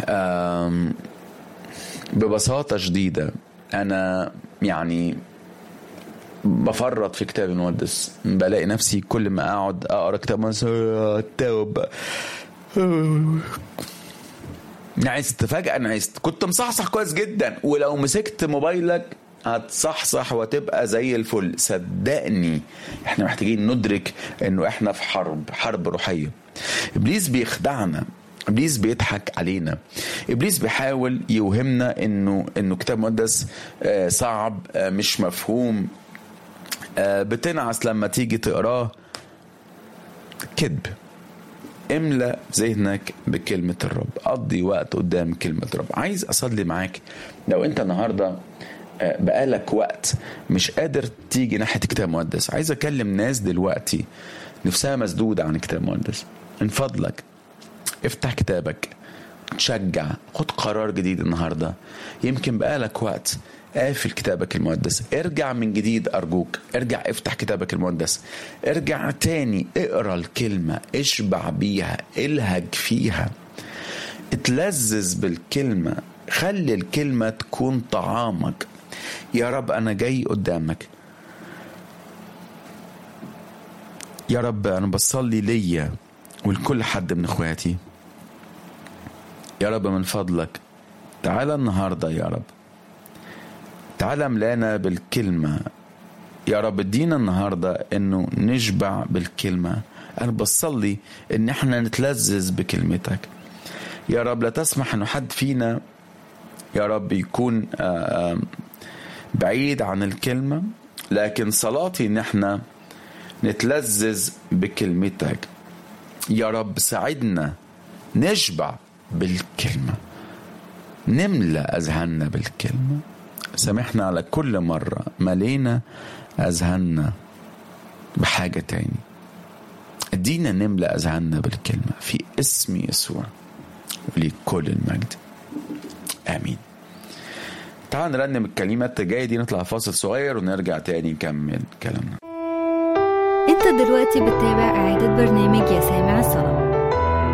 آم، ببساطة شديدة أنا يعني بفرط في كتاب المقدس بلاقي نفسي كل ما اقعد اقرا كتاب المقدس التوبه نعست فجأة نعست كنت مصحصح كويس جدا ولو مسكت موبايلك هتصحصح وتبقى زي الفل صدقني احنا محتاجين ندرك انه احنا في حرب حرب روحية ابليس بيخدعنا ابليس بيضحك علينا ابليس بيحاول يوهمنا انه انه كتاب مقدس آه، صعب آه، مش مفهوم آه، بتنعس لما تيجي تقراه كذب املأ ذهنك بكلمة الرب قضي وقت قدام كلمة الرب عايز أصلي معاك لو أنت النهاردة آه، بقالك وقت مش قادر تيجي ناحية كتاب مقدس عايز أكلم ناس دلوقتي نفسها مسدودة عن كتاب مقدس من فضلك افتح كتابك تشجع خد قرار جديد النهاردة يمكن بقالك وقت قافل كتابك المقدس ارجع من جديد أرجوك ارجع افتح كتابك المقدس ارجع تاني اقرا الكلمة اشبع بيها الهج فيها اتلذذ بالكلمة خلي الكلمة تكون طعامك يا رب أنا جاي قدامك يا رب أنا بصلي ليا ولكل حد من إخواتي يا رب من فضلك تعالى النهاردة يا رب تعالى ملانا بالكلمة يا رب ادينا النهاردة انه نشبع بالكلمة انا بصلي ان احنا نتلذذ بكلمتك يا رب لا تسمح انه حد فينا يا رب يكون آه، آه، بعيد عن الكلمة لكن صلاتي ان احنا نتلذذ بكلمتك يا رب ساعدنا نشبع بالكلمة نملأ أذهاننا بالكلمة سامحنا على كل مرة ملينا أذهاننا بحاجة تاني ادينا نملأ أذهاننا بالكلمة في اسم يسوع ولكل المجد آمين تعال نرنم الكلمات الجاية دي نطلع فاصل صغير ونرجع تاني نكمل كلامنا انت دلوقتي بتتابع إعادة برنامج يا سامع الصلاة